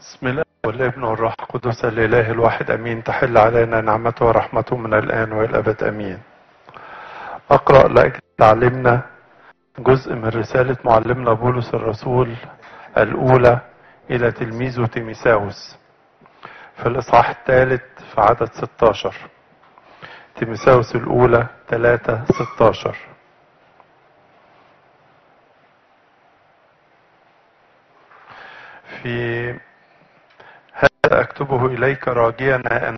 بسم الله والابن والروح القدس الاله الواحد امين تحل علينا نعمته ورحمته من الان والى الابد امين اقرا لاجل تعلمنا جزء من رساله معلمنا بولس الرسول الاولى الى تلميذه تيميساوس في الاصحاح الثالث في عدد 16 تيميساوس الاولى 3 16 في هذا أكتبه إليك راجيا أن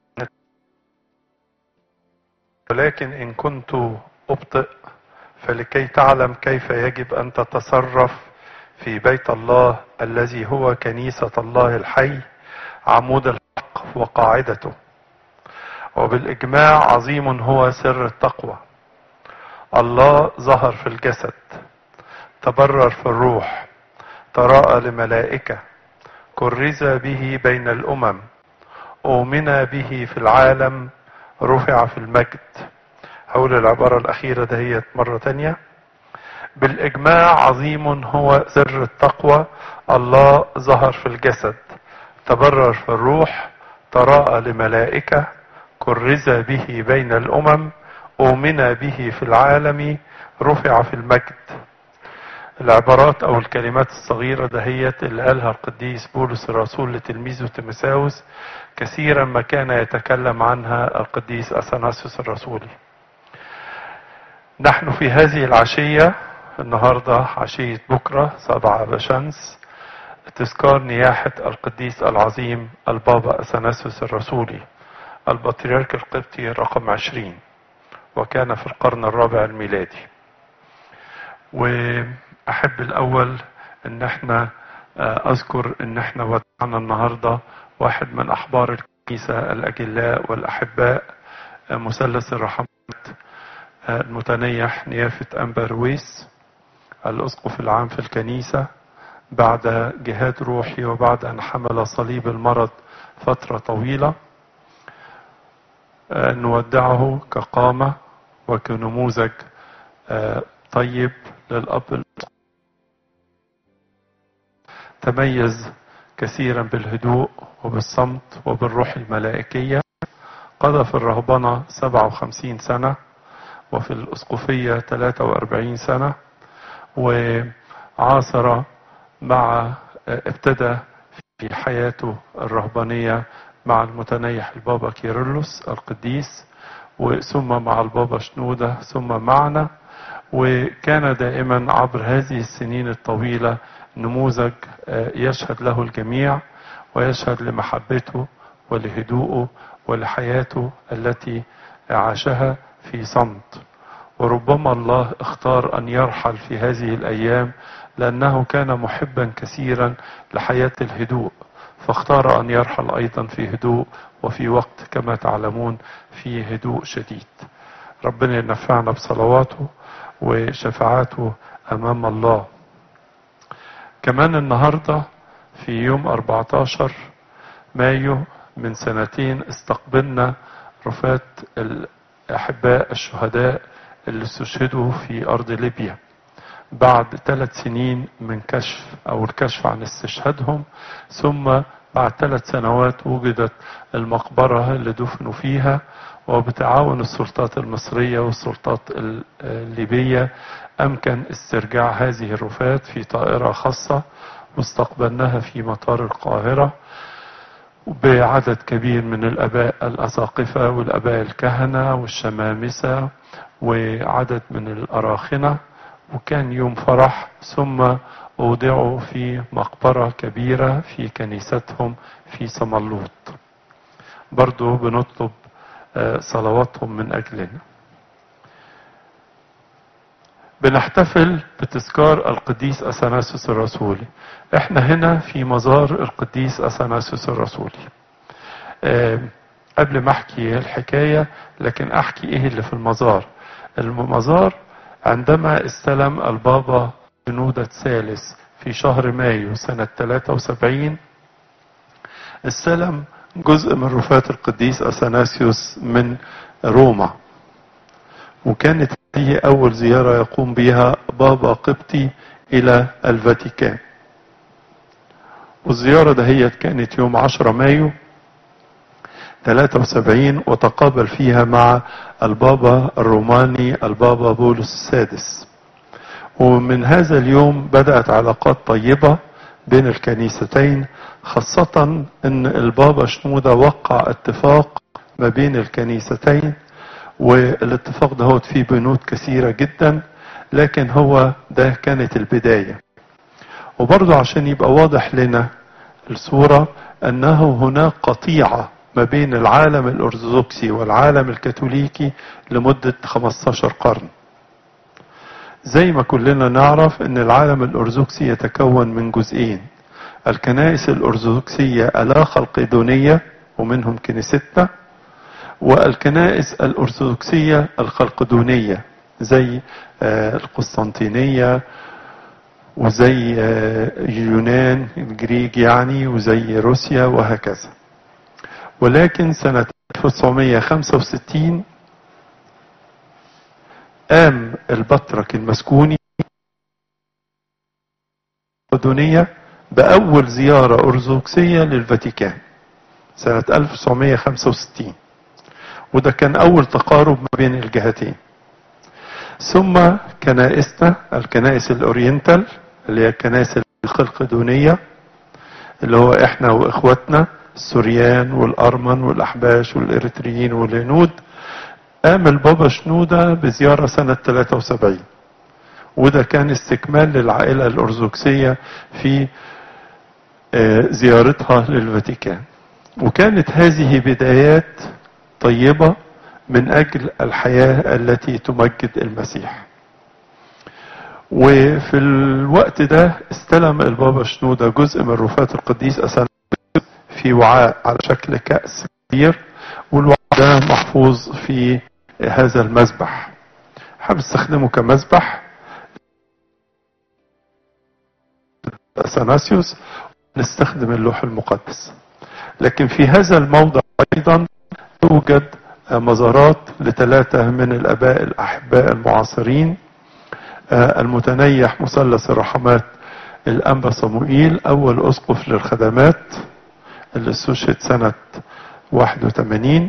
ولكن إن كنت أبطئ فلكي تعلم كيف يجب أن تتصرف في بيت الله الذي هو كنيسة الله الحي عمود الحق وقاعدته وبالإجماع عظيم هو سر التقوى الله ظهر في الجسد تبرر في الروح تراءى لملائكه كرز به بين الامم اؤمن به في العالم رفع في المجد هقول العبارة الأخيرة دهيت مرة تانية بالإجماع عظيم هو سر التقوى الله ظهر في الجسد تبرر في الروح تراءى لملائكة كرز به بين الأمم أؤمن به في العالم رفع في المجد العبارات او الكلمات الصغيرة دهيت اللي قالها القديس بولس الرسول لتلميذه تيموساوس كثيرا ما كان يتكلم عنها القديس اثناسيوس الرسولي نحن في هذه العشية النهاردة عشية بكرة سبعة بشمس تذكار نياحة القديس العظيم البابا اثناسيوس الرسولي البطريرك القبطي رقم عشرين وكان في القرن الرابع الميلادي واحب الاول ان احنا اذكر ان احنا ودعنا النهارده واحد من احبار الكنيسه الاجلاء والاحباء مثلث الرحمات المتنيح نيافه انبا رويس الاسقف العام في الكنيسه بعد جهاد روحي وبعد ان حمل صليب المرض فتره طويله نودعه كقامه وكنموذج طيب للأب تميز كثيرا بالهدوء وبالصمت وبالروح الملائكية قضى في الرهبنة 57 سنة وفي الأسقفية 43 سنة وعاصر مع ابتدى في حياته الرهبانية مع المتنيح البابا كيرلس القديس وثم مع البابا شنودة ثم معنا وكان دائما عبر هذه السنين الطويلة نموذج يشهد له الجميع ويشهد لمحبته ولهدوءه ولحياته التي عاشها في صمت وربما الله اختار ان يرحل في هذه الايام لانه كان محبا كثيرا لحياه الهدوء فاختار ان يرحل ايضا في هدوء وفي وقت كما تعلمون في هدوء شديد ربنا ينفعنا بصلواته وشفاعاته امام الله كمان النهارده في يوم 14 مايو من سنتين استقبلنا رفات الاحباء الشهداء اللي استشهدوا في ارض ليبيا بعد ثلاث سنين من كشف او الكشف عن استشهادهم ثم بعد ثلاث سنوات وجدت المقبرة اللي دفنوا فيها وبتعاون السلطات المصرية والسلطات الليبية أمكن استرجاع هذه الرفات في طائرة خاصة واستقبلناها في مطار القاهرة بعدد كبير من الآباء الأساقفة والآباء الكهنة والشمامسة وعدد من الأراخنة وكان يوم فرح ثم أودعوا في مقبرة كبيرة في كنيستهم في سملوط برضو بنطلب صلواتهم من أجلنا بنحتفل بتذكار القديس أثناسيوس الرسولي احنا هنا في مزار القديس أثناسيوس الرسولي قبل ما احكي الحكاية لكن احكي ايه اللي في المزار المزار عندما استلم البابا بنودة الثالث في شهر مايو سنة 73 استلم جزء من رفات القديس أثناسيوس من روما وكانت هذه أول زيارة يقوم بها بابا قبطي إلى الفاتيكان والزيارة دهيت كانت يوم 10 مايو 73 وتقابل فيها مع البابا الروماني البابا بولس السادس ومن هذا اليوم بدأت علاقات طيبة بين الكنيستين خاصة ان البابا شنودة وقع اتفاق ما بين الكنيستين والاتفاق ده فيه بنود كثيرة جدا لكن هو ده كانت البداية وبرضه عشان يبقى واضح لنا الصورة انه هناك قطيعة ما بين العالم الارثوذكسي والعالم الكاثوليكي لمدة 15 قرن زي ما كلنا نعرف ان العالم الارثوذكسي يتكون من جزئين الكنائس الارثوذكسية الا خلقدونية ومنهم كنيستنا والكنائس الارثوذكسية الخلقدونية زي القسطنطينية وزي يونان الجريج يعني وزي روسيا وهكذا ولكن سنة 1965 قام البطرك المسكوني الأردنية بأول زيارة أرثوذكسية للفاتيكان سنة 1965 وده كان أول تقارب ما بين الجهتين ثم كنائسنا الكنائس الأورينتال اللي هي الكنائس الخلقدونية اللي هو احنا واخواتنا السوريان والأرمن والأحباش والإريتريين والهنود قام البابا شنودة بزيارة سنة 73 وده كان استكمال للعائلة الأرثوذكسية في زيارتها للفاتيكان وكانت هذه بدايات طيبة من أجل الحياة التي تمجد المسيح وفي الوقت ده استلم البابا شنودة جزء من رفات القديس أسان في وعاء على شكل كأس كبير والوعاء ده محفوظ في هذا المذبح حابب استخدمه كمذبح اثناسيوس نستخدم اللوح المقدس لكن في هذا الموضع ايضا توجد مزارات لثلاثة من الاباء الاحباء المعاصرين المتنيح مثلث الرحمات الانبا صموئيل اول اسقف للخدمات اللي استشهد سنة 81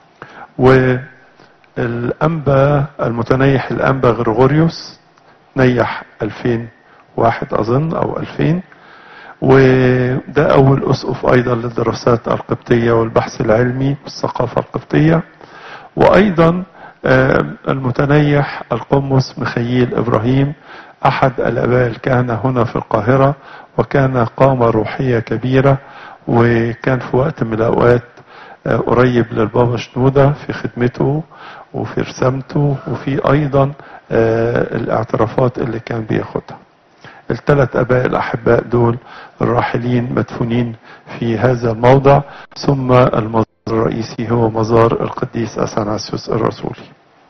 والانبا المتنيح الانبا غرغوريوس نيح 2001 اظن او 2000 وده اول اسقف ايضا للدراسات القبطية والبحث العلمي والثقافة القبطية وايضا المتنيح القمص مخيل ابراهيم احد الاباء الكهنة هنا في القاهرة وكان قامة روحية كبيرة وكان في وقت من الاوقات قريب للبابا شنودة في خدمته وفي رسامته وفي ايضا الاعترافات اللي كان بياخدها الثلاث اباء الاحباء دول الراحلين مدفونين في هذا الموضع ثم المزار الرئيسي هو مزار القديس اثناسيوس الرسولي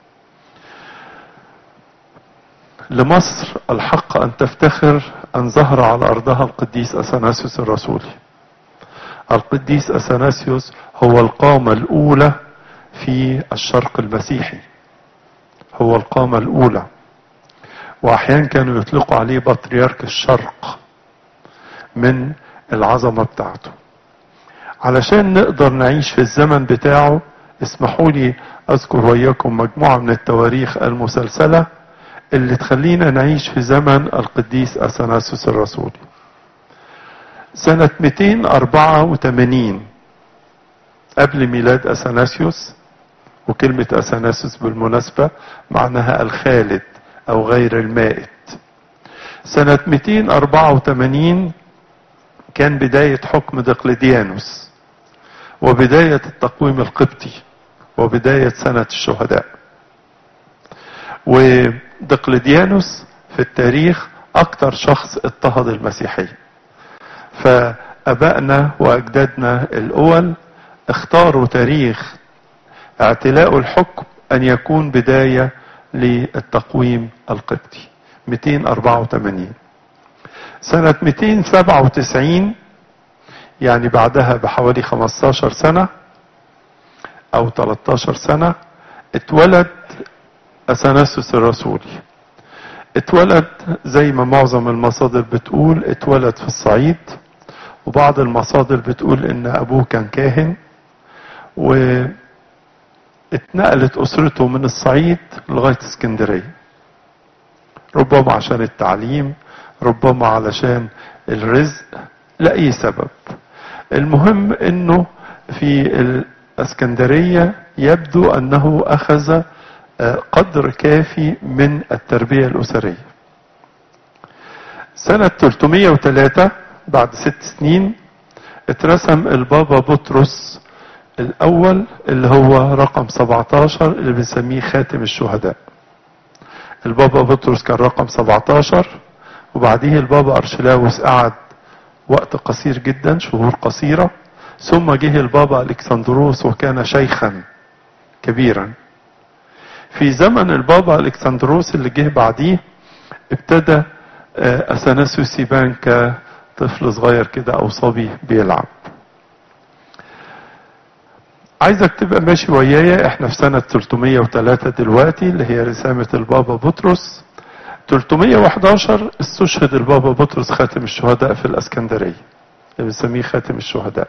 لمصر الحق ان تفتخر ان ظهر على ارضها القديس اثناسيوس الرسولي القديس اثناسيوس هو القامة الاولى في الشرق المسيحي هو القامة الاولى واحيانا كانوا يطلقوا عليه بطريرك الشرق من العظمة بتاعته علشان نقدر نعيش في الزمن بتاعه اسمحوا لي اذكر وياكم مجموعة من التواريخ المسلسلة اللي تخلينا نعيش في زمن القديس اثناسيوس الرسولي سنة 284 قبل ميلاد اثناسيوس وكلمة اثناسيوس بالمناسبة معناها الخالد او غير المائت سنة 284 كان بداية حكم دقلديانوس وبداية التقويم القبطي وبداية سنة الشهداء ودقلديانوس في التاريخ اكتر شخص اضطهد المسيحية فابائنا واجدادنا الاول اختاروا تاريخ اعتلاء الحكم ان يكون بداية للتقويم القبطي 284 سنة 297 يعني بعدها بحوالي 15 سنة او 13 سنة اتولد اثناسيوس الرسولي اتولد زي ما معظم المصادر بتقول اتولد في الصعيد وبعض المصادر بتقول ان ابوه كان كاهن واتنقلت اسرته من الصعيد لغايه اسكندريه ربما عشان التعليم ربما علشان الرزق لاي سبب المهم انه في الاسكندريه يبدو انه اخذ قدر كافي من التربيه الاسريه سنه 303 بعد ست سنين اترسم البابا بطرس الاول اللي هو رقم 17 اللي بنسميه خاتم الشهداء البابا بطرس كان رقم 17 وبعديه البابا ارشلاوس قعد وقت قصير جدا شهور قصيرة ثم جه البابا الكسندروس وكان شيخا كبيرا في زمن البابا الكسندروس اللي جه بعديه ابتدى اثناسيوس يبان كطفل صغير كده او صبي بيلعب عايزك تبقى ماشي ويايا احنا في سنة 303 دلوقتي اللي هي رسامة البابا بطرس 311 استشهد البابا بطرس خاتم الشهداء في الاسكندرية اللي بنسميه خاتم الشهداء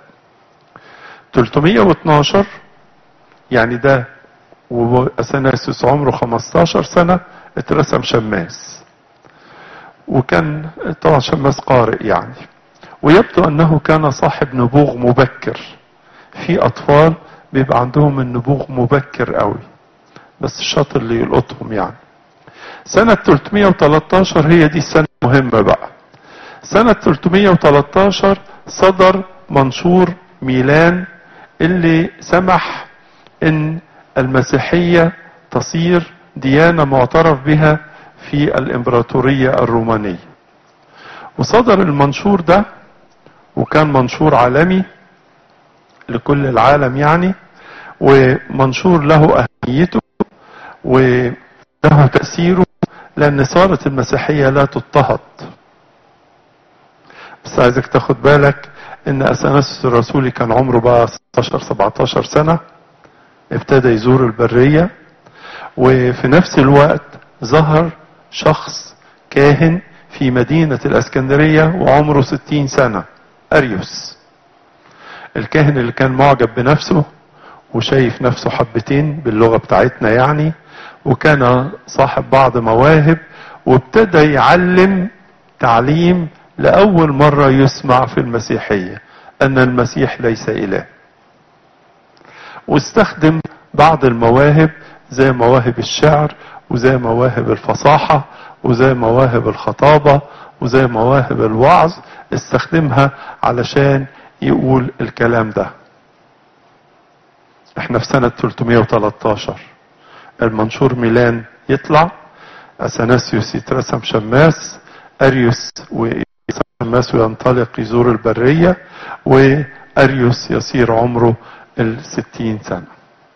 312 يعني ده واثناسيوس عمره 15 سنة اترسم شماس وكان طبعا شماس قارئ يعني ويبدو انه كان صاحب نبوغ مبكر في اطفال بيبقى عندهم النبوغ مبكر قوي بس الشاطر اللي يلقطهم يعني سنة 313 هي دي السنة المهمة بقى سنة 313 صدر منشور ميلان اللي سمح ان المسيحية تصير ديانة معترف بها في الامبراطورية الرومانية وصدر المنشور ده وكان منشور عالمي لكل العالم يعني ومنشور له اهميته وله تأثيره لان صارت المسيحية لا تضطهد بس عايزك تاخد بالك ان اثناسيوس الرسولي كان عمره بقى 16 17 سنة ابتدى يزور البرية وفي نفس الوقت ظهر شخص كاهن في مدينة الاسكندرية وعمره 60 سنة اريوس الكاهن اللي كان معجب بنفسه وشايف نفسه حبتين باللغة بتاعتنا يعني وكان صاحب بعض مواهب وابتدى يعلم تعليم لأول مرة يسمع في المسيحية أن المسيح ليس إله واستخدم بعض المواهب زي مواهب الشعر وزي مواهب الفصاحة وزي مواهب الخطابة وزي مواهب الوعظ استخدمها علشان يقول الكلام ده احنا في سنة 313 المنشور ميلان يطلع اثناسيوس يترسم شماس اريوس وشماس وينطلق يزور البرية واريوس يصير عمره الستين سنة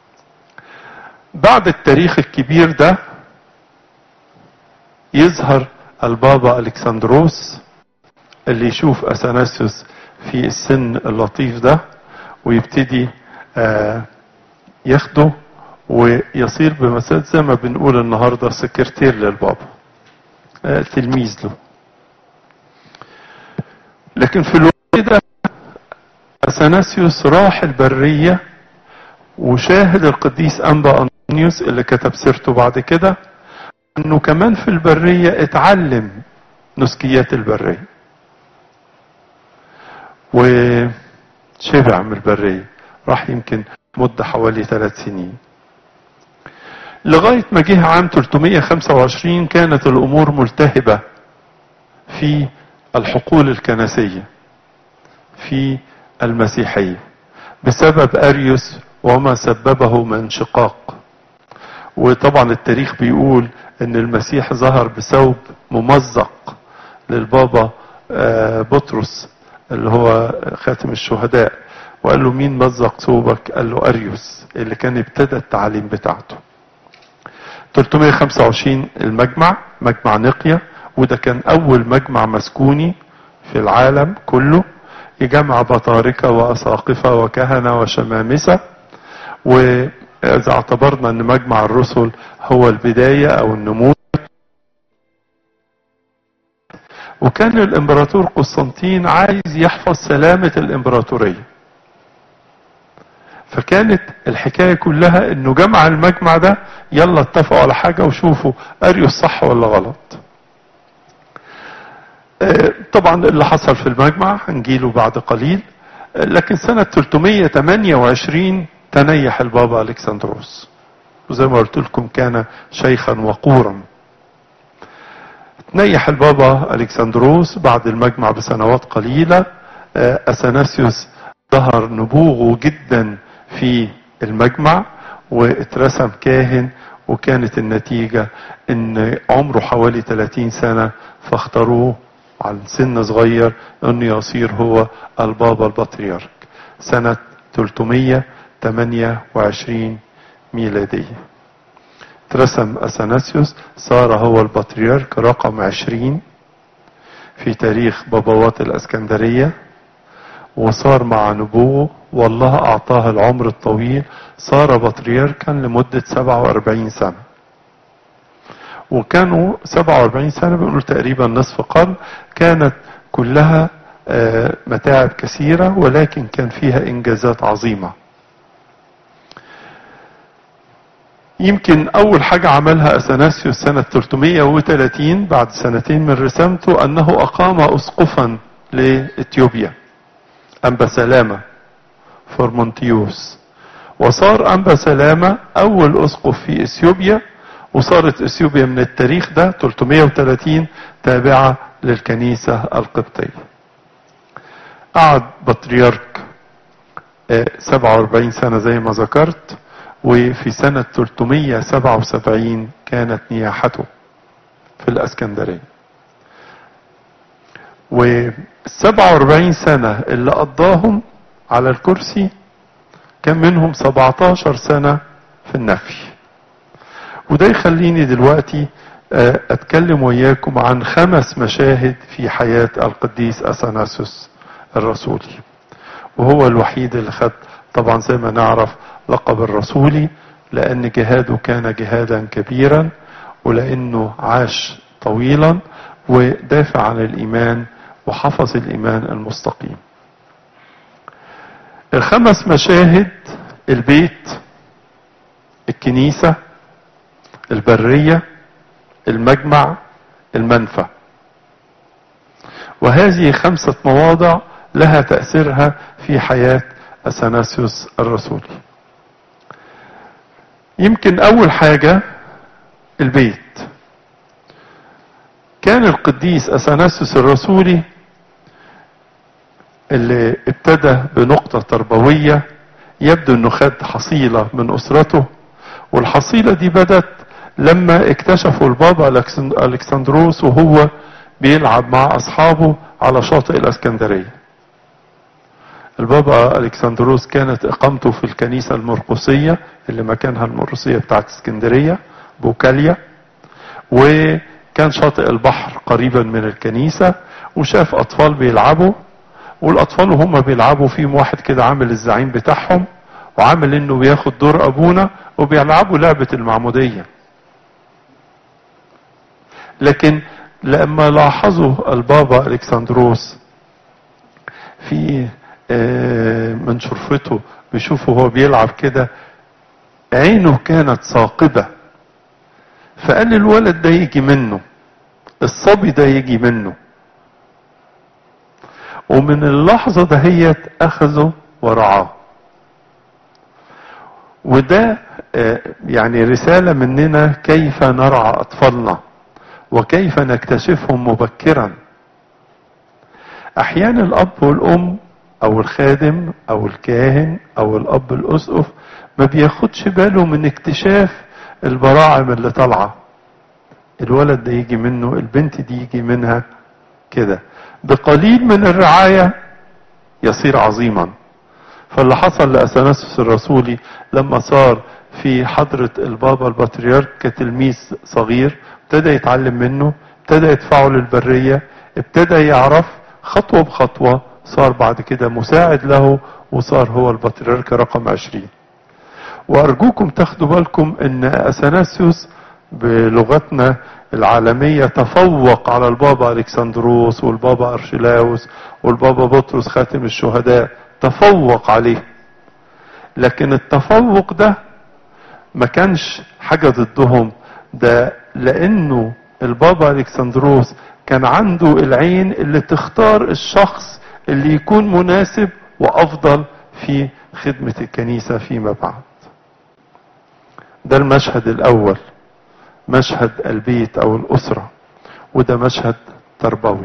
بعد التاريخ الكبير ده يظهر البابا الكسندروس اللي يشوف اثناسيوس في السن اللطيف ده ويبتدي آه ياخده ويصير بمثابة زي ما بنقول النهارده سكرتير للبابا آه تلميذ له لكن في الوقت ده اثناسيوس راح البرية وشاهد القديس انبا انطونيوس اللي كتب سيرته بعد كده انه كمان في البرية اتعلم نسكيات البرية وشبع من البرية راح يمكن مدة حوالي ثلاث سنين لغاية ما جه عام 325 كانت الأمور ملتهبة في الحقول الكنسية في المسيحية بسبب أريوس وما سببه من انشقاق وطبعا التاريخ بيقول ان المسيح ظهر بثوب ممزق للبابا بطرس اللي هو خاتم الشهداء وقال له مين مزق ثوبك قال له اريوس اللي كان ابتدى التعليم بتاعته 325 المجمع مجمع نقية وده كان اول مجمع مسكوني في العالم كله يجمع بطاركة واساقفة وكهنة وشمامسة واذا اعتبرنا ان مجمع الرسل هو البداية او النموذج وكان الامبراطور قسطنطين عايز يحفظ سلامة الامبراطورية فكانت الحكاية كلها انه جمع المجمع ده يلا اتفقوا على حاجة وشوفوا اريوس صح ولا غلط آه، طبعا اللي حصل في المجمع هنجيله بعد قليل آه، لكن سنة 328 تنيح البابا الكسندروس وزي ما قلت لكم كان شيخا وقورا تنيح البابا الكسندروس بعد المجمع بسنوات قليلة آه، اثناسيوس ظهر نبوغه جدا في المجمع واترسم كاهن وكانت النتيجة ان عمره حوالي 30 سنة فاختاروه عن سن صغير انه يصير هو البابا البطريرك سنة 328 ميلادية اترسم اثناسيوس صار هو البطريرك رقم 20 في تاريخ بابوات الاسكندرية وصار مع نبوه والله اعطاه العمر الطويل صار بطريركا لمدة 47 سنة وكانوا 47 سنة بنقول تقريبا نصف قرن كانت كلها آه، متاعب كثيرة ولكن كان فيها انجازات عظيمة يمكن اول حاجة عملها اثناسيوس سنة 330 بعد سنتين من رسامته انه اقام اسقفا لاثيوبيا انبا سلامة فورمونتيوس وصار انبا سلامة اول اسقف في اثيوبيا وصارت اثيوبيا من التاريخ ده 330 تابعة للكنيسة القبطية قعد بطريرك آه، 47 سنة زي ما ذكرت وفي سنة 377 كانت نياحته في الاسكندرية وال 47 سنة اللي قضاهم على الكرسي كان منهم 17 سنة في النفي وده يخليني دلوقتي آه، اتكلم وياكم عن خمس مشاهد في حياة القديس اثناسوس الرسولي وهو الوحيد اللي خد طبعا زي ما نعرف لقب الرسولي لان جهاده كان جهادا كبيرا ولانه عاش طويلا ودافع عن الايمان وحفظ الايمان المستقيم الخمس مشاهد البيت الكنيسة البرية المجمع المنفى وهذه خمسة مواضع لها تأثيرها في حياة أثناسيوس الرسولي يمكن أول حاجة البيت كان القديس أثناسيوس الرسولي اللي ابتدى بنقطة تربوية يبدو انه خد حصيلة من اسرته والحصيلة دي بدت لما اكتشفوا البابا ألكسن- الكسندروس وهو بيلعب مع اصحابه على شاطئ الاسكندرية البابا الكسندروس كانت اقامته في الكنيسة المرقسية اللي مكانها المرقسية بتاعت اسكندرية بوكاليا وكان شاطئ البحر قريبا من الكنيسة وشاف اطفال بيلعبوا والاطفال وهم بيلعبوا فيهم واحد كده عامل الزعيم بتاعهم وعامل انه بياخد دور ابونا وبيلعبوا لعبة المعمودية لكن لما لاحظوا البابا الكسندروس في آه، من شرفته بيشوفه هو بيلعب كده عينه كانت ثاقبة فقال الولد ده يجي منه الصبي ده يجي منه ومن اللحظة دهيت أخذه ورعاه وده آه، يعني رسالة مننا كيف نرعى أطفالنا وكيف نكتشفهم مبكرا أحيانا الأب والأم أو الخادم أو الكاهن أو الأب الأسقف ما بياخدش باله من اكتشاف البراعم اللي طالعة الولد ده يجي منه البنت دي يجي منها كده بقليل من الرعاية يصير عظيما فاللي حصل لأثناسوس الرسولي لما صار في حضرة البابا البطريرك كتلميذ صغير ابتدى يتعلم منه ابتدى يدفعه للبرية ابتدى يعرف خطوة بخطوة صار بعد كده مساعد له وصار هو البطريرك رقم عشرين وأرجوكم تاخدوا بالكم أن أثناسيوس بلغتنا العالمية تفوق على البابا ألكسندروس والبابا أرشلاوس والبابا بطرس خاتم الشهداء تفوق عليه لكن التفوق ده ما كانش حاجة ضدهم ده لأنه البابا ألكسندروس كان عنده العين اللي تختار الشخص اللي يكون مناسب وأفضل في خدمة الكنيسة فيما بعد ده المشهد الأول مشهد البيت أو الأسرة وده مشهد تربوي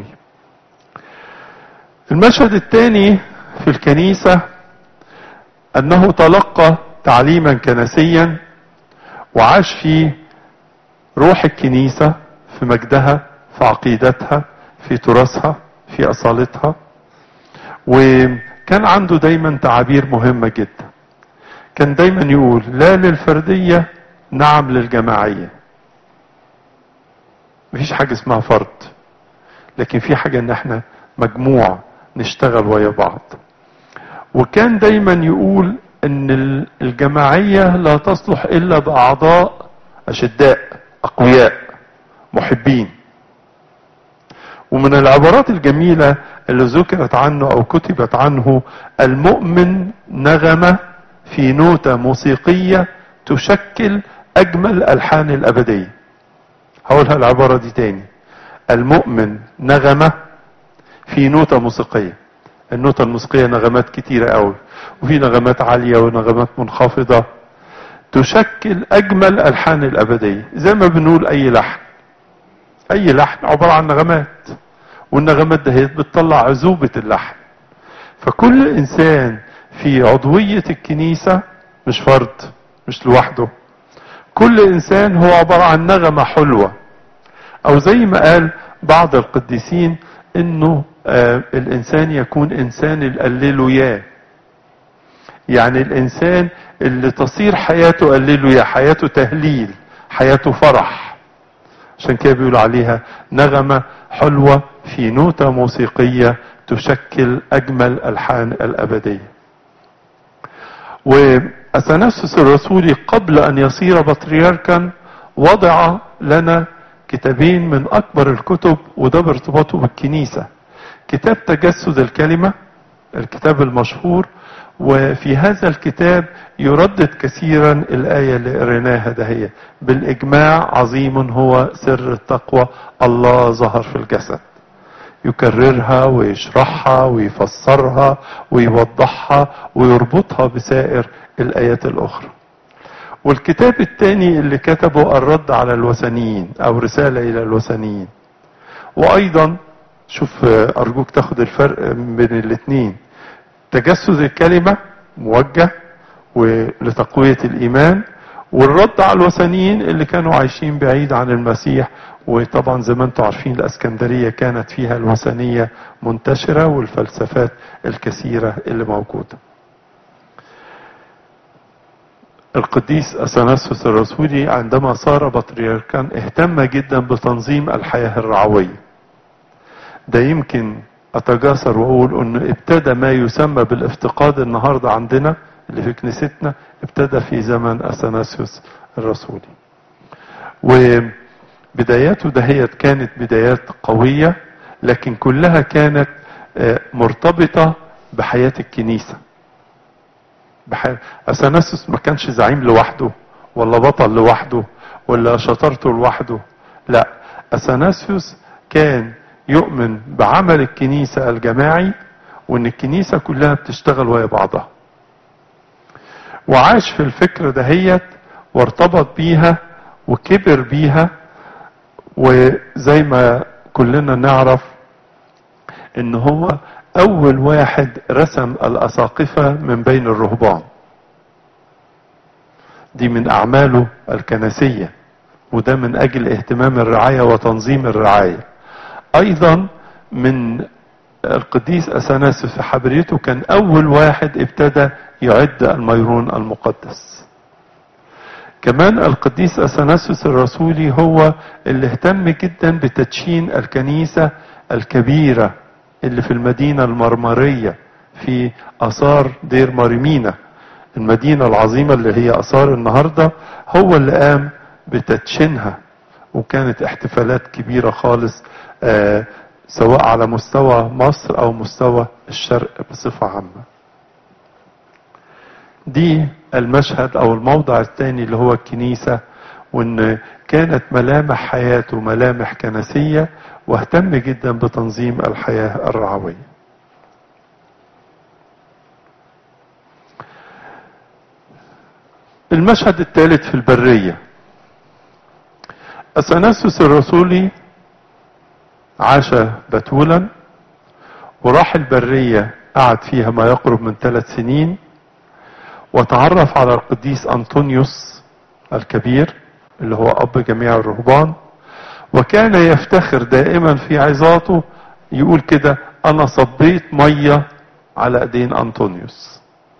المشهد الثاني في الكنيسة أنه تلقى تعليما كنسيا وعاش في روح الكنيسة في مجدها في عقيدتها في تراثها في أصالتها وكان عنده دايما تعابير مهمة جدا كان دايما يقول لا للفردية نعم للجماعية مفيش حاجة اسمها فرد لكن في حاجة ان احنا مجموعة نشتغل ويا بعض وكان دايما يقول ان الجماعية لا تصلح الا باعضاء اشداء اقوياء محبين ومن العبارات الجميلة اللي ذكرت عنه او كتبت عنه المؤمن نغمة في نوتة موسيقية تشكل اجمل الحان الابدية هقولها العبارة دي تاني المؤمن نغمة في نوتة موسيقية النوتة الموسيقية نغمات كتيرة قوي وفي نغمات عالية ونغمات منخفضة تشكل اجمل الحان الابدية زي ما بنقول اي لحن اي لحن عبارة عن نغمات والنغمات دهيت بتطلع عذوبة اللحن فكل انسان في عضوية الكنيسة مش فرد مش لوحده كل انسان هو عبارة عن نغمة حلوة او زي ما قال بعض القديسين انه آه الانسان يكون انسان الاللويا يعني الانسان اللي تصير حياته الللويا حياته تهليل حياته فرح عشان كده بيقولوا عليها نغمة حلوة في نوتة موسيقية تشكل اجمل الحان الابدية واثناسوس الرسولي قبل ان يصير بطريركا وضع لنا كتابين من اكبر الكتب وده بارتباطه بالكنيسة كتاب تجسد الكلمة الكتاب المشهور وفي هذا الكتاب يردد كثيرا الآية اللي قريناها دهية بالإجماع عظيم هو سر التقوى الله ظهر في الجسد يكررها ويشرحها ويفسرها ويوضحها ويربطها بسائر الآيات الأخرى والكتاب الثاني اللي كتبه الرد على الوثنيين أو رسالة إلى الوثنيين وأيضا شوف أرجوك تاخد الفرق بين الاثنين تجسد الكلمة موجه ولتقوية الإيمان والرد على الوثنيين اللي كانوا عايشين بعيد عن المسيح وطبعا زي ما انتم عارفين الاسكندرية كانت فيها الوثنية منتشرة والفلسفات الكثيرة اللي موجودة القديس اثناسوس الرسولي عندما صار بطريركا اهتم جدا بتنظيم الحياة الرعوية ده يمكن اتجاسر واقول انه ابتدى ما يسمى بالافتقاد النهارده عندنا اللي في كنيستنا ابتدى في زمن اثناسيوس الرسولي وبداياته دهيت كانت بدايات قوية لكن كلها كانت مرتبطة بحياة الكنيسة بحياة اثناسيوس ما كانش زعيم لوحده ولا بطل لوحده ولا شطارته لوحده لا اثناسيوس كان يؤمن بعمل الكنيسة الجماعي وان الكنيسة كلها بتشتغل ويا بعضها وعاش في الفكرة دهيت وارتبط بيها وكبر بيها وزي ما كلنا نعرف ان هو اول واحد رسم الاساقفة من بين الرهبان دي من اعماله الكنسية وده من اجل اهتمام الرعاية وتنظيم الرعاية ايضا من القديس اثناسيوس في حبريته كان اول واحد ابتدى يعد الميرون المقدس كمان القديس اثناسيوس الرسولي هو اللي اهتم جدا بتدشين الكنيسة الكبيرة اللي في المدينة المرمرية في اثار دير ماريمينا المدينة العظيمة اللي هي اثار النهاردة هو اللي قام بتدشينها وكانت احتفالات كبيرة خالص آه سواء على مستوى مصر او مستوى الشرق بصفة عامة دي المشهد او الموضع الثاني اللي هو الكنيسة وان كانت ملامح حياته ملامح كنسية واهتم جدا بتنظيم الحياة الرعوية المشهد الثالث في البرية أثناسوس الرسولي عاش بتولا وراح البرية قعد فيها ما يقرب من ثلاث سنين وتعرف على القديس أنطونيوس الكبير اللي هو أب جميع الرهبان وكان يفتخر دائما في عظاته يقول كده أنا صبيت مية على ايدين أنطونيوس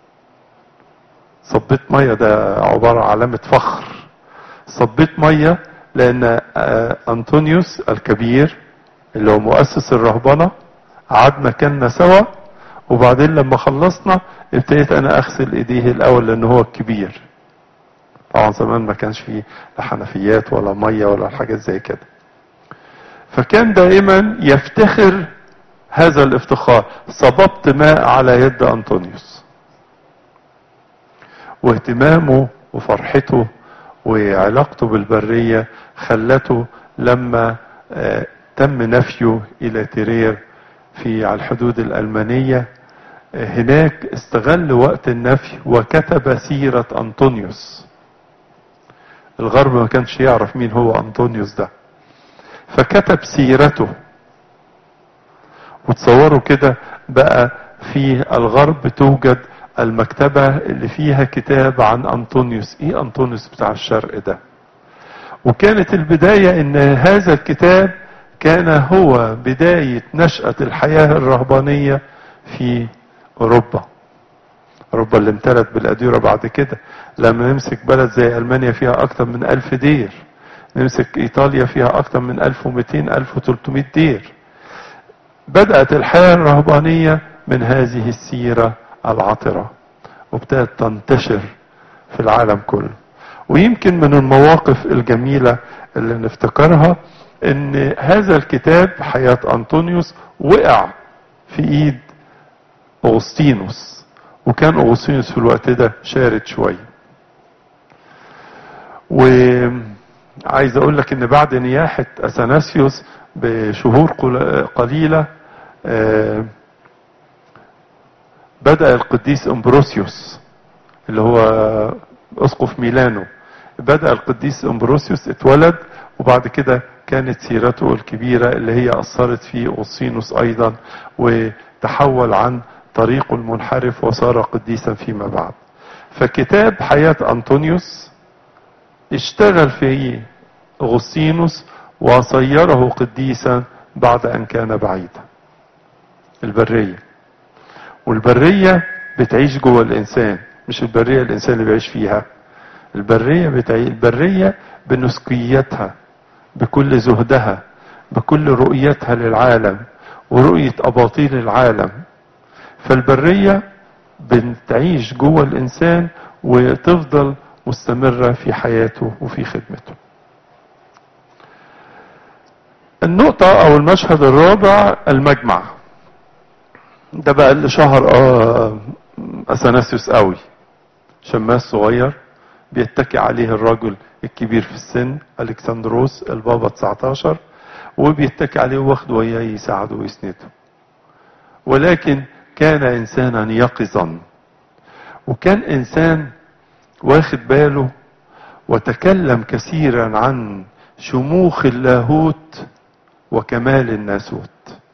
صبيت مية ده عبارة عن علامة فخر صبيت مية لأن أنطونيوس الكبير اللي هو مؤسس الرهبنة قعدنا كنا سوا وبعدين لما خلصنا ابتديت انا اغسل ايديه الاول لان هو الكبير طبعا زمان ما كانش فيه لا حنفيات ولا ميه ولا حاجات زي كده فكان دائما يفتخر هذا الافتخار صببت ماء على يد انطونيوس واهتمامه وفرحته وعلاقته بالبريه خلته لما آه تم نفيه الى تيرير في على الحدود الألمانية هناك استغل وقت النفي وكتب سيرة أنطونيوس الغرب ما كانش يعرف مين هو أنطونيوس ده فكتب سيرته وتصوروا كده بقى في الغرب توجد المكتبة اللي فيها كتاب عن أنطونيوس إيه أنطونيوس بتاع الشرق ده وكانت البداية إن هذا الكتاب كان هو بداية نشأة الحياة الرهبانية في أوروبا أوروبا اللي امتلت بالأديرة بعد كده لما نمسك بلد زي ألمانيا فيها أكثر من ألف دير نمسك إيطاليا فيها أكثر من 1200 1300 دير بدأت الحياة الرهبانية من هذه السيرة العطرة وابتدت تنتشر في العالم كله ويمكن من المواقف الجميلة اللي نفتكرها ان هذا الكتاب حياة انطونيوس وقع في ايد اغسطينوس وكان اغسطينوس في الوقت ده شارد شوية وعايز اقول لك ان بعد نياحة اثناسيوس بشهور قليلة بدأ القديس امبروسيوس اللي هو اسقف ميلانو بدأ القديس امبروسيوس اتولد وبعد كده كانت سيرته الكبيرة اللي هي أثرت في أوسينوس أيضا وتحول عن طريقه المنحرف وصار قديسا فيما بعد فكتاب حياة أنطونيوس اشتغل فيه أغسطينوس وصيره قديسا بعد أن كان بعيدا البرية والبرية بتعيش جوه الإنسان مش البرية الإنسان اللي بيعيش فيها البرية بتعيش البرية بنسكيتها بكل زهدها بكل رؤيتها للعالم ورؤية أباطيل العالم فالبرية بتعيش جوه الإنسان وتفضل مستمرة في حياته وفي خدمته النقطة أو المشهد الرابع المجمع ده بقى اللي شهر آه أثناسيوس قوي شماس صغير بيتكي عليه الرجل الكبير في السن الكسندروس البابا 19 وبيتكي عليه واخده وياه يساعده ويسنده ولكن كان انسانا يقظا وكان انسان واخد باله وتكلم كثيرا عن شموخ اللاهوت وكمال الناسوت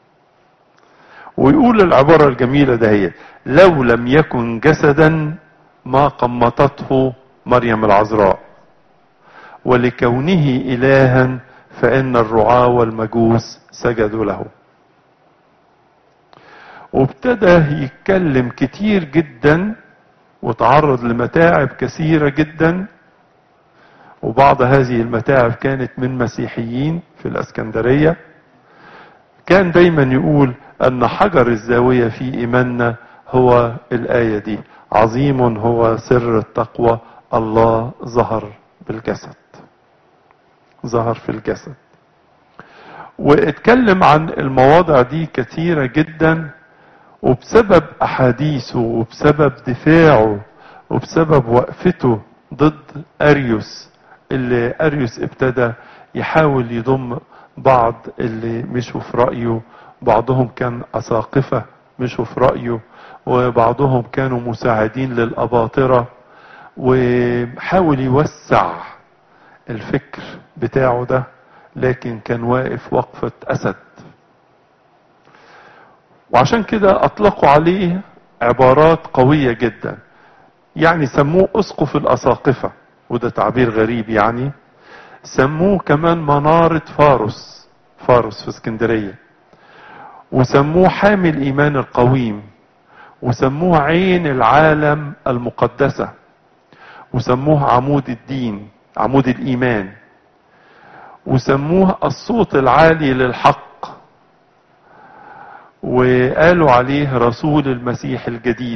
ويقول العبارة الجميلة ده هي لو لم يكن جسدا ما قمطته مريم العذراء ولكونه إلها فإن الرعاة والمجوس سجدوا له وابتدى يتكلم كتير جدا وتعرض لمتاعب كثيرة جدا وبعض هذه المتاعب كانت من مسيحيين في الاسكندرية كان دايما يقول ان حجر الزاوية في ايماننا هو الاية دي عظيم هو سر التقوى الله ظهر بالجسد ظهر في الجسد واتكلم عن المواضع دي كثيرة جدا وبسبب احاديثه وبسبب دفاعه وبسبب وقفته ضد اريوس اللي اريوس ابتدى يحاول يضم بعض اللي مشوا في رأيه بعضهم كان أساقفة مشوا في رأيه وبعضهم كانوا مساعدين للأباطرة وحاول يوسع الفكر بتاعه ده لكن كان واقف وقفة أسد وعشان كده أطلقوا عليه عبارات قوية جدا يعني سموه أسقف الأساقفة وده تعبير غريب يعني سموه كمان منارة فارس فارس في اسكندرية وسموه حامي الإيمان القويم وسموه عين العالم المقدسة وسموه عمود الدين عمود الإيمان وسموه الصوت العالي للحق وقالوا عليه رسول المسيح الجديد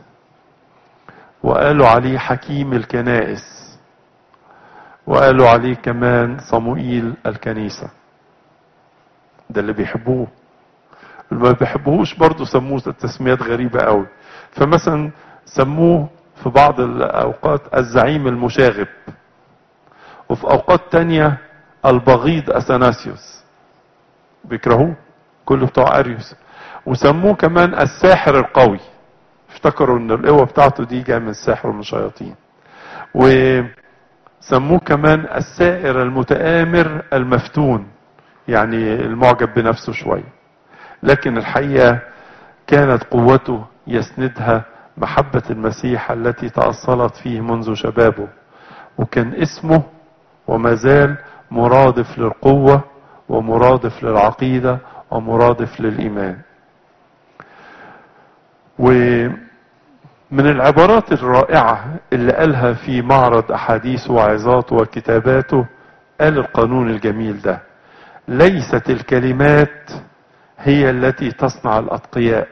وقالوا عليه حكيم الكنائس وقالوا عليه كمان صموئيل الكنيسة ده اللي بيحبوه اللي ما بيحبوهوش برضه سموه تسميات غريبة قوي فمثلا سموه في بعض الأوقات الزعيم المشاغب وفي أوقات تانية البغيض أثناسيوس بيكرهوه كله بتوع أريوس وسموه كمان الساحر القوي افتكروا ان القوة بتاعته دي جاية من السحر ومن الشياطين وسموه كمان السائر المتآمر المفتون يعني المعجب بنفسه شوية لكن الحقيقة كانت قوته يسندها محبة المسيح التي تأصلت فيه منذ شبابه وكان اسمه وما زال مرادف للقوة ومرادف للعقيدة ومرادف للإيمان ومن العبارات الرائعة اللي قالها في معرض أحاديثه وعظاته وكتاباته قال القانون الجميل ده ليست الكلمات هي التي تصنع الأتقياء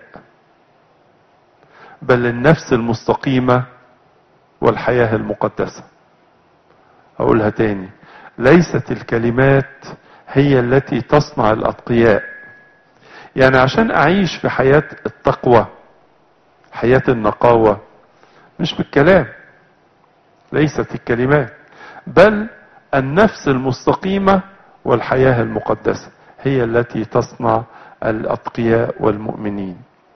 بل النفس المستقيمة والحياة المقدسة أقولها تاني ليست الكلمات هي التي تصنع الأتقياء يعني عشان أعيش في حياة التقوى حياة النقاوة مش بالكلام ليست الكلمات بل النفس المستقيمة والحياة المقدسة هي التي تصنع الأتقياء والمؤمنين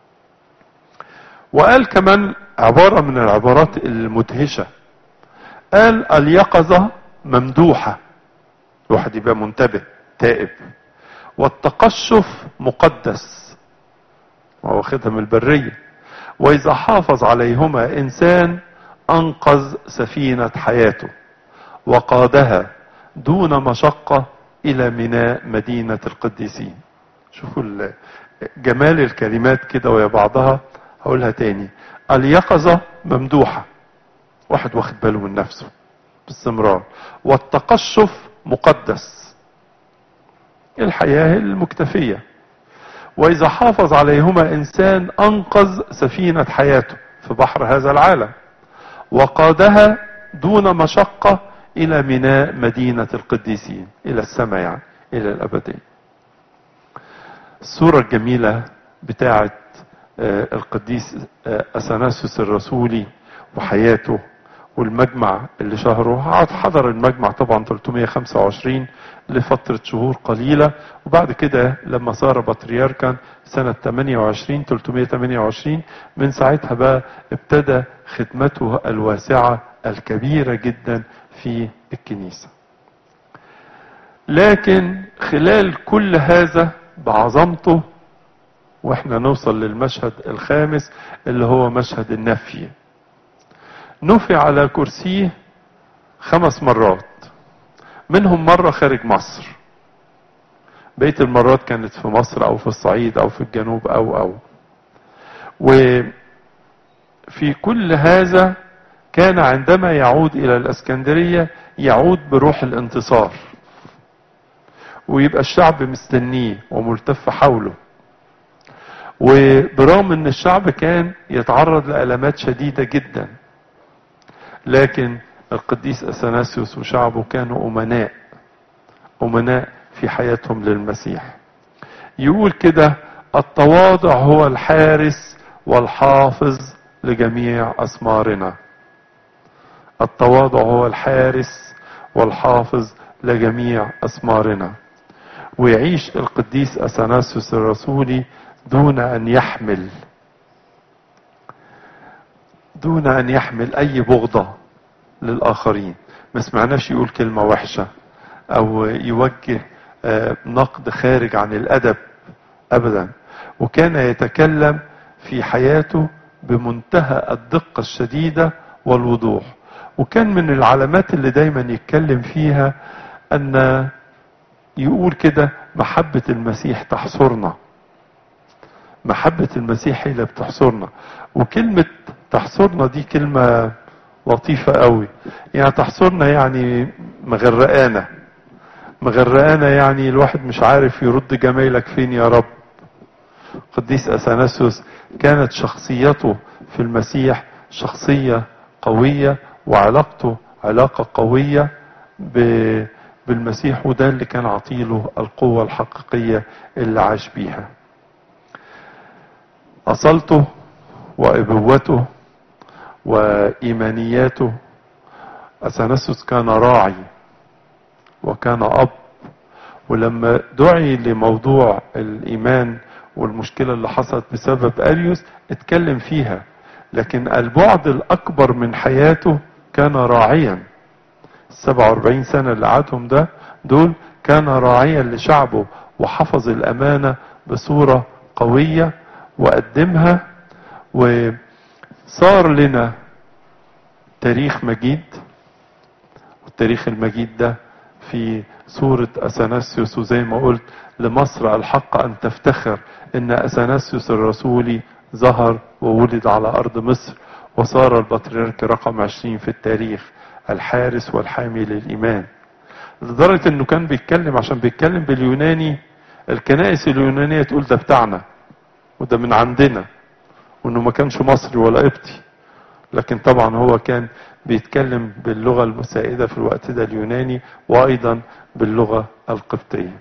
وقال كمان عبارة من العبارات المدهشة قال اليقظة ممدوحة الواحد يبقى منتبه تائب والتقشف مقدس وهو واخدها من البرية وإذا حافظ عليهما إنسان أنقذ سفينة حياته وقادها دون مشقة إلى ميناء مدينة القديسين شوفوا جمال الكلمات كده ويا بعضها هقولها تاني اليقظة ممدوحة واحد واخد باله من نفسه باستمرار والتقشف مقدس الحياة المكتفية وإذا حافظ عليهما إنسان أنقذ سفينة حياته في بحر هذا العالم وقادها دون مشقة إلى ميناء مدينة القديسين إلى السماء يعني إلى الأبدية الصورة الجميلة بتاعة القديس أثناسيوس الرسولي وحياته والمجمع اللي شهره حضر المجمع طبعا 325 لفترة شهور قليلة وبعد كده لما صار بطريركا سنة 28 328 من ساعتها بقى ابتدى خدمته الواسعة الكبيرة جدا في الكنيسة لكن خلال كل هذا بعظمته واحنا نوصل للمشهد الخامس اللي هو مشهد النفي نفي على كرسيه خمس مرات منهم مرة خارج مصر بقية المرات كانت في مصر او في الصعيد او في الجنوب او او وفي كل هذا كان عندما يعود الى الاسكندرية يعود بروح الانتصار ويبقى الشعب مستنيه وملتف حوله وبرغم ان الشعب كان يتعرض لألمات شديدة جدا لكن القديس اثناسيوس وشعبه كانوا امناء أمناء في حياتهم للمسيح يقول كده التواضع هو الحارس والحافظ لجميع أسمارنا التواضع هو الحارس والحافظ لجميع أسمارنا ويعيش القديس أثناسيوس الرسولي دون أن يحمل دون أن يحمل أي بغضة للآخرين ما سمعناش يقول كلمة وحشة أو يوجه نقد خارج عن الأدب أبدا وكان يتكلم في حياته بمنتهى الدقة الشديدة والوضوح وكان من العلامات اللي دايما يتكلم فيها أن يقول كده محبة المسيح تحصرنا محبة المسيح هي اللي بتحصرنا وكلمة تحصرنا دي كلمة لطيفة قوي يعني تحصرنا يعني مغرقانة مغرقانة يعني الواحد مش عارف يرد جمايلك فين يا رب قديس أثناسيوس كانت شخصيته في المسيح شخصية قوية وعلاقته علاقة قوية بالمسيح وده اللي كان عطيله القوة الحقيقية اللي عاش بيها أصلته وإبوته وإيمانياته أثناسيوس كان راعي وكان أب ولما دعي لموضوع الإيمان والمشكلة اللي حصلت بسبب أريوس اتكلم فيها لكن البعد الأكبر من حياته كان راعيا 47 سنة اللي قعدهم ده دول كان راعيا لشعبه وحفظ الأمانة بصورة قوية وقدمها وصار لنا تاريخ مجيد والتاريخ المجيد ده في سورة أثناسيوس وزي ما قلت لمصر الحق أن تفتخر إن أثناسيوس الرسولي ظهر وولد على أرض مصر وصار البطريرك رقم عشرين في التاريخ الحارس والحامي للإيمان لدرجة إنه كان بيتكلم عشان بيتكلم باليوناني الكنائس اليونانية تقول ده بتاعنا وده من عندنا وإنه ما كانش مصري ولا قبطي لكن طبعا هو كان بيتكلم باللغة المساعدة في الوقت ده اليوناني وأيضا باللغة القبطية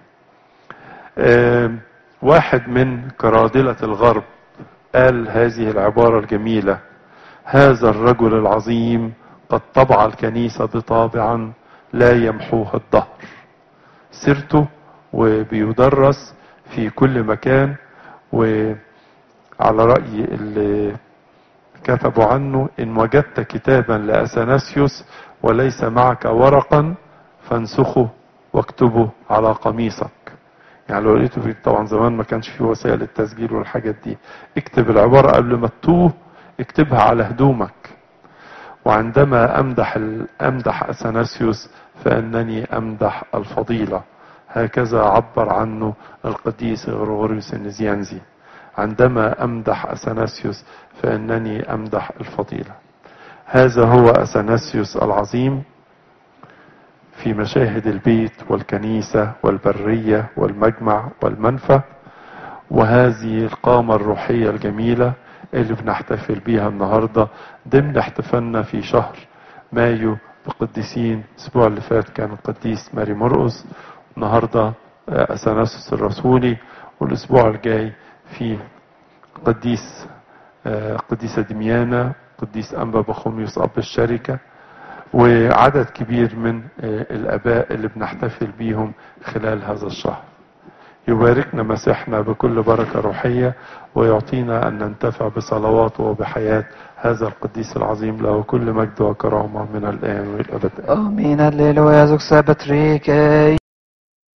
واحد من كرادلة الغرب قال هذه العبارة الجميلة هذا الرجل العظيم قد طبع الكنيسة بطابعا لا يمحوها الدهر سيرته وبيدرس في كل مكان وعلى رأي اللي كتبوا عنه إن وجدت كتابا لأثناسيوس وليس معك ورقا فانسخه واكتبه على قميصك يعني لو لقيته في طبعا زمان ما كانش في وسائل التسجيل والحاجات دي اكتب العبارة قبل ما تتوه اكتبها على هدومك وعندما امدح امدح اثناسيوس فانني امدح الفضيلة هكذا عبر عنه القديس غرغوريوس النزيانزي عندما امدح اثناسيوس فانني امدح الفضيلة هذا هو اثناسيوس العظيم في مشاهد البيت والكنيسة والبرية والمجمع والمنفى وهذه القامة الروحية الجميلة اللي بنحتفل بيها النهاردة ضمن احتفالنا في شهر مايو بقديسين الاسبوع اللي فات كان القديس ماري مرقس النهاردة اثناسوس الرسولي والاسبوع الجاي في قديس قديسة دميانة قديس أنبا بخوميوس أب الشركة وعدد كبير من الآباء اللي بنحتفل بيهم خلال هذا الشهر يباركنا مسيحنا بكل بركة روحية ويعطينا أن ننتفع بصلواته وبحياة هذا القديس العظيم له كل مجد وكرامة من الآن والأبد آمين هللويا زوج سابت ريكي